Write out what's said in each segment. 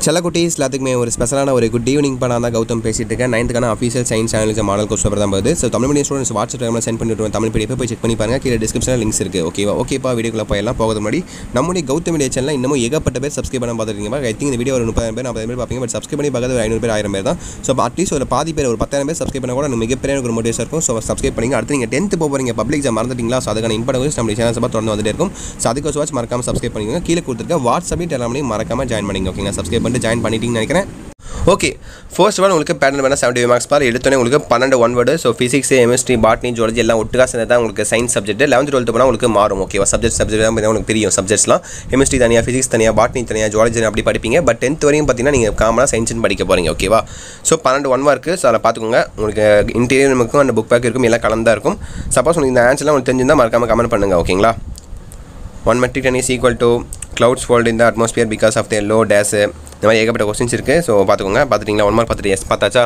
செல்லக்குட்டீஸ் எல்லாத்துக்குமே ஒரு ஸ்பெஷலான ஒரு குட் ஈவினிங் பண்ண தான் கௌதம் பேசிட்டு இருக்கேன் நைன்த்துக்கான official science channels model course paper தான் போகுது so Tamil medium students WhatsApp டைமில் சென்ட் பண்ணி விட்டுருவேன் தமிழ் பிடிஎஃப் போய் செக் பண்ணி பாருங்க கீழே டிஸ்கிரிப்ஷனில் லிங்க்ஸ் இருக்குது ஓகேவா ஓகேப்பா வீடியோக்குள்ள போயெல்லாம் போகிறது முன்னாடி நம்முடைய கௌதம் மீடியா சேனல் இன்னமும் ஏகப்பட்ட பேர் சப்ஸ்கிரைப் பண்ண பார்த்துருக்கீங்க ஐ திங்க் இந்த வீடியோ ஒரு முப்பதாயிரம் பேர் நாற்பது பேர் பார்ப்பீங்க பட் சப்ஸ்கிரைப் பண்ணி பார்க்கறது ஒரு ஐநூறு பேர் ஆயிரம் பேர் தான் ஸோ அட்லீஸ்ட் ஒரு பாதி பேர் ஒரு பத்தாயிரம் பேர் சப்ஸ்கிரைப் பண்ண கூட எனக்கு மிகப்பெரிய ஒரு மோட்டிவேஷன் இருக்கும் ஸோ சப்ஸ்கிரைப் பண்ணிங்க அடுத்து நீங்கள் டென்த்து போகிறீங்க பப்ளிக் எக்ஸாம் மறந்துட்டீங்களா ஸோ அதுக்கான இம்பார்ட்டன் நம்ம சேனல்ஸ் பார்த்து தொடர்ந்து வந்துட்டே இருக்கும் ஸோ அதுக்கு வாட்ச் மறக்காம சப்ஸ்கிரைப் பண்ணிக்கோங்க கீழே கொடுத்துருக்க வாட்ஸ்அப்பையும் டெலாமனையும் மறக்காம ஜாயின் பண்ணிங்க ஓகேங்களா சப்ஸ்கிரைப் பண்ணிட்டு ஜாயின் பண்ணிட்டீங்கன்னு நினைக்கிறேன் ஓகே ஃபர்ஸ்ட் ஒன் உங்களுக்கு பேட்டர்ன் வேணால் செவன்டி மார்க்ஸ் பார் எடுத்தோன்னே உங்களுக்கு பன்னெண்டு one word so physics chemistry botany zoology எல்லாம் ஒட்டுக்கா சேர்ந்து தான் உங்களுக்கு சயின்ஸ் சப்ஜெக்ட் லெவன்த் டுவெல்த் போனால் உங்களுக்கு மாறும் ஓகேவா சப்ஜெக்ட் சப்ஜெக்ட் தான் பார்த்தீங்கன்னா உங்களுக்கு தெரியும் சப்ஜெக்ட்ஸ்லாம் கெமிஸ்ட்ரி தனியாக ஃபிசிக்ஸ் தனியாக பாட்னி தனியாக ஜுவாலஜி அப்படி படிப்பீங்க பட் டென்த் வரையும் பார்த்தீங்கன்னா நீங்கள் காமனாக சயின்ஸ்னு படிக்க போகிறீங்க ஓகேவா ஸோ பன்னெண்டு ஒன் மார்க்கு ஸோ அதை பார்த்துக்கோங்க உங்களுக்கு இன்டீரியர் இருக்கும் அந்த புக் பேக் இருக்கும் எல்லாம் கலந்தா இருக்கும் சப்போஸ் உங்களுக்கு இந்த ஆன்சர்லாம் உங்களுக்கு தெரிஞ்சிருந்தால் மறக்காம கமெண்ட் பண்ணுங்கள் ஓகேங்களா one metric ton is equal to clouds fold in the atmosphere because of their low dash இந்த மாதிரி ஏகப்பட்ட கொஸ்டின்ஸ் இருக்குது ஸோ பார்த்துக்கோங்க பார்த்துட்டிங்களா ஒன் மார்க் பார்த்துட்டு எஸ் பார்த்தாச்சா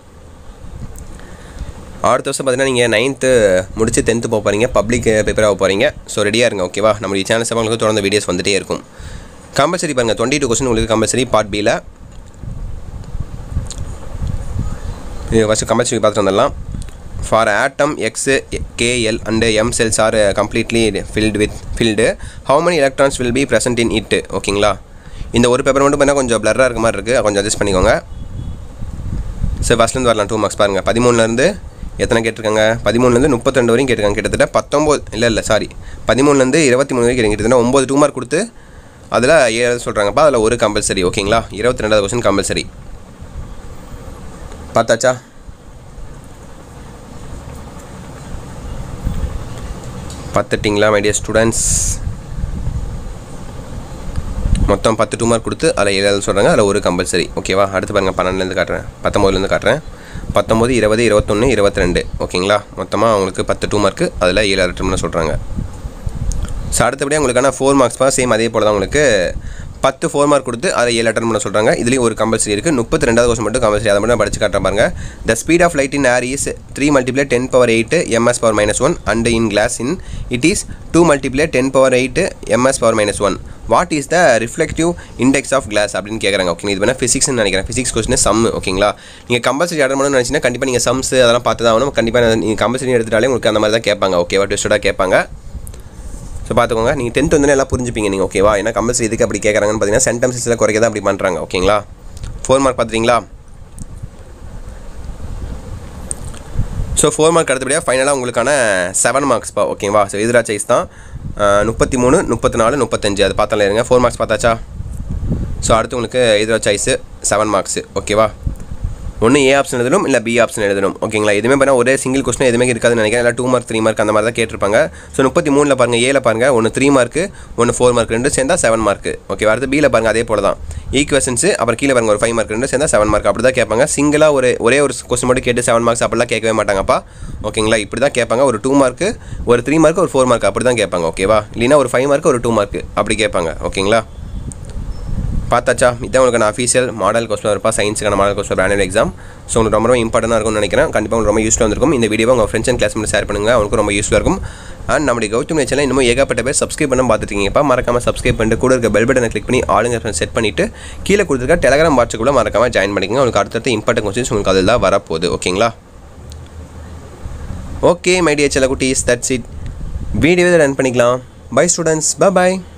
அடுத்த வருஷம் பார்த்தீங்கன்னா நீங்கள் நைன்த்து முடிச்சு டென்த்து போக போகிறீங்க பப்ளிக் பேப்பராக போகிறீங்க ஸோ ரெடியாக இருங்க ஓகேவா நம்மளுடைய சேனல்ஸ் உங்களுக்கு தொடர்ந்து வீடியோஸ் வந்துட்டே இருக்கும் கம்பல்சரி பாருங்கள் டுவெண்ட்டி டூ கொஸ்டின் உங்களுக்கு கம்பல்சரி பார்ட் பியில் இது ஃபஸ்ட்டு கம்பல்சரி பார்த்துட்டு வந்துடலாம் for atom X K L and M shells are completely filled with filled how many electrons will be present in it ஓகேங்களா இந்த ஒரு பேப்பர் மட்டும் பார்த்தீங்கன்னா கொஞ்சம் பிளராக இருக்க மாதிரி இருக்குது கொஞ்சம் அட்ஜஸ்ட் பண்ணிக்கோங்க சரி ஃபஸ்ட்லேருந்து வரலாம் டூ மார்க்ஸ் பாருங்கள் பதிமூணுலேருந்து எத்தனை கேட்டிருக்காங்க பதிமூணுலேருந்து முப்பத்திரெண்டு வரையும் கேட்டிருக்காங்க கிட்டத்தட்ட பத்தொம்போது இல்லை இல்லை சாரி பதிமூணுலேருந்து இருபத்தி மூணு வரைக்கும் கேட்டிருக்காங்க கிட்டத்தட்ட ஒம்பது டூ மார்க் கொடுத்து அதில் ஏழு சொல்கிறாங்கப்பா அதில் ஒரு கம்பல்சரி ஓகேங்களா இருபத்தி ரெண்டாவது கொஸ்டின் கம்பல்சரி பார்த்தாச்சா பார்த்துட்டிங்களா மை டியர் ஸ்டூடெண்ட்ஸ் மொத்தம் பத்து டூ மார்க் கொடுத்து அதில் ஏழாவது சொல்கிறாங்க அதில் ஒரு கம்பல்சரி ஓகேவா அடுத்து பாருங்கள் பன்னெண்டுலேருந்து காட்டுறேன் பத்தொம்போதுலேருந்து காட்டுறேன் பத்தொம்போது இருபது இருபத்தொன்று இருபத்தி ரெண்டு ஓகேங்களா மொத்தமாக அவங்களுக்கு பத்து டூ மார்க்கு அதில் ஏழாவது டூம்னு சொல்கிறாங்க ஸோ அடுத்தபடியாக உங்களுக்கான ஃபோர் மார்க்ஸ் பா சேம் அதே போல் தான் உங்களுக்கு பத்து ஃபோர் மார்க் கொடுத்து அதை ஏழு அட்டன் பண்ண சொல்கிறாங்க இதுலேயும் ஒரு கம்பல்சரி இருக்குது முப்பத்தி ரெண்டாவது கொஸ்டின் மட்டும் கம்பல்சரி அதை மட்டும் படிச்சு காட்டுறேன் பாருங்க the speed of light in air is three multiply ten power eight M S power minus one and in glass in it is two multiply ten power eight M S power minus one what is the reflective index of glass அப்படின்னு கேட்குறாங்க okay இது வேணால் ஃபிசிக்ஸ்னு நினைக்கிறேன் physics question some ஓகேங்களா நீங்கள் compulsory attend பண்ணணும்னு நினச்சிங்கன்னா கண்டிப்பாக நீங்கள் சம்ஸ் அதெல்லாம் பார்த்து தான் ஆகணும் கண்டிப்பாக நீங்கள் கம்பல்சரி எடுத்துட்டாலே உங்களுக்கு அந்த மாதிரி தான் கேட்பாங்க ஓகேவா டெஸ்ட்டடாக கேட்பாங்க ஸோ பார்த்துக்கோங்க நீங்கள் டென்த் வந்து எல்லாம் புரிஞ்சுப்பீங்க நீங்கள் ஓகேவா ஏன்னா கம்பல்சரி இதுக்கு அப்படி கேட்குறாங்கன்னு பார்த்தீங்கன்னா சென்டென்சஸில் குறைக்க தான் அப்படி பண்ணுறாங்க ஓகேங்களா ஃபோர் மார்க் பார்த்துட்டீங்களா ஸோ ஃபோர் மார்க் அடுத்தபடியாக ஃபைனலாக உங்களுக்கான செவன் மார்க்ஸ் பா ஓகேவா ஸோ எதிரா சாய்ஸ் தான் முப்பத்தி மூணு முப்பத்தி நாலு முப்பத்தஞ்சு அது பார்த்தாலே இருங்க ஃபோர் மார்க்ஸ் பார்த்தாச்சா ஸோ அடுத்து உங்களுக்கு எதிரா சாய்ஸு செவன் மார்க்ஸு ஓகேவா ஒன்று ஏ ஆப்ஷன் எழுதணும் இல்லை பி ஆப்ஷன் எழுதணும் ஓகேங்களா எதுவுமே பண்ணால் ஒரே சிங்கிள் கொஸ்டின் எதுவுமே இருக்காதுன்னு நினைக்கிறேன் இல்லை டூ மார்க் த்ரீ மார்க் அந்த மாதிரி தான் கேட்டிருப்பாங்க ஸோ முப்பத்தி மூணில் பாருங்கள் ஏல பாருங்கள் ஒன்று த்ரீ மார்க்கு ஒன்று ஃபோர் மார்க் ரெண்டு சேர்ந்தா செவன் மார்க்கு ஓகே அடுத்து பியில் பாருங்கள் அதே போல தான் ஈக்குவேஷன்ஸ் அப்புறம் கீழே பாருங்கள் ஒரு ஃபைவ் மார்க் ரெண்டு சேர்ந்தா செவன் மார்க் அப்படி தான் கேட்பாங்க சிங்கிளாக ஒரு ஒரே ஒரு கொஸ்டின் மட்டும் கேட்டு செவன் மார்க்ஸ் அப்படிலாம் கேட்கவே மாட்டாங்கப்பா ஓகேங்களா இப்படி தான் கேட்பாங்க ஒரு டூ மார்க்கு ஒரு த்ரீ மார்க் ஒரு ஃபோர் மார்க் அப்படி தான் கேட்பாங்க ஓகேவா இல்லைனா ஒரு ஃபைவ் மார்க் ஒரு டூ மார்க் அப்படி கேட்பாங்க ஓகேங்களா பார்த்தாச்சா இதான் உங்களுக்கு நான் அஃபீஷியல் மாடல் கொஸ்டின் இருப்பா சயின்ஸுக்கான model question annual exam so உங்களுக்கு ரொம்ப ரொம்ப இம்பார்ட்டனாக இருக்கும்னு நினைக்கிறேன் கண்டிப்பாக உங்களுக்கு ரொம்ப யூஸ்ஃபுல்லாக இருக்கும் இந்த வீடியோ உங்கள் ஃப்ரெண்ட்ஸ் அண்ட் கிளாஸ் ஷேர் பண்ணுங்கள் அவங்களுக்கு ரொம்ப யூஸ்ஃபுல்லாக இருக்கும் அண்ட் நம்முடைய கௌதம் நேச்சரில் இன்னும் ஏகப்பட்ட பேர் சப்ஸ்கிரைப் பண்ண பார்த்துருக்கீங்கப்பா மறக்காமல் சப்ஸ்கிரைப் பண்ணிட்டு கூட இருக்க பெல் பட்டனை கிளிக் பண்ணி ஆளுங்க செட் பண்ணிவிட்டு கீழே கொடுத்துருக்க டெலகிராம் வாட்ஸ்அப்பில் மறக்காமல் ஜாயின் பண்ணிக்கோங்க உங்களுக்கு அடுத்தடுத்த இம்பார்ட்டன் கொஸ்டின்ஸ் உங்களுக்கு அதில் தான் வரப்போகுது ஓகேங்களா ஓகே மை டியர் செல்ல குட்டீஸ் தட்ஸ் இட் வீடியோவை ரன் பண்ணிக்கலாம் பை ஸ்டூடெண்ட்ஸ் பை பாய்